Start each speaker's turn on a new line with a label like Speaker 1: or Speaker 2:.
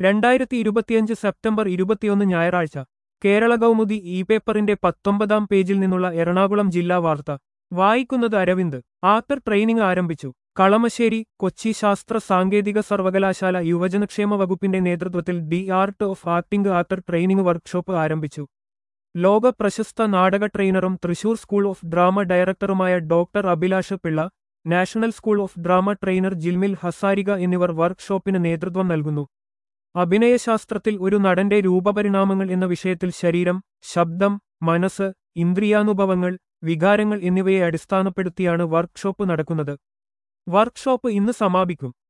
Speaker 1: രണ്ടായിരത്തി ഇരുപത്തിയഞ്ച് സെപ്റ്റംബർ ഇരുപത്തിയൊന്ന് ഞായറാഴ്ച കേരള കൗമുദി ഇ പേപ്പറിന്റെ പത്തൊമ്പതാം പേജിൽ നിന്നുള്ള എറണാകുളം ജില്ലാ വാർത്ത വായിക്കുന്നത് അരവിന്ദ് ആക്ടർ ട്രെയിനിംഗ് ആരംഭിച്ചു കളമശ്ശേരി കൊച്ചി ശാസ്ത്ര സാങ്കേതിക സർവകലാശാല യുവജനക്ഷേമ വകുപ്പിന്റെ നേതൃത്വത്തിൽ the art of acting actor training workshop ആരംഭിച്ചു ലോക പ്രശസ്ത നാടക ട്രെയിനറും തൃശൂർ സ്കൂൾ ഓഫ് ഡ്രാമ ഡയറക്ടറുമായ doctor Abhilash Pillai national school of drama trainer Jilmil Hazarika എന്നിവർ വർക്ക്ഷോപ്പിന് നേതൃത്വം നൽകുന്നു അഭിനയശാസ്ത്രത്തിൽ ഒരു നടന്റെ രൂപപരിണാമങ്ങൾ എന്ന വിഷയത്തിൽ ശരീരം ശബ്ദം മനസ്സ് ഇന്ദ്രിയാനുഭവങ്ങൾ വികാരങ്ങൾ എന്നിവയെ അടിസ്ഥാനപ്പെടുത്തിയാണ് വർക്ക്ഷോപ്പ് നടക്കുന്നത് വർക്ക്ഷോപ്പ് ഇന്ന് സമാപിക്കും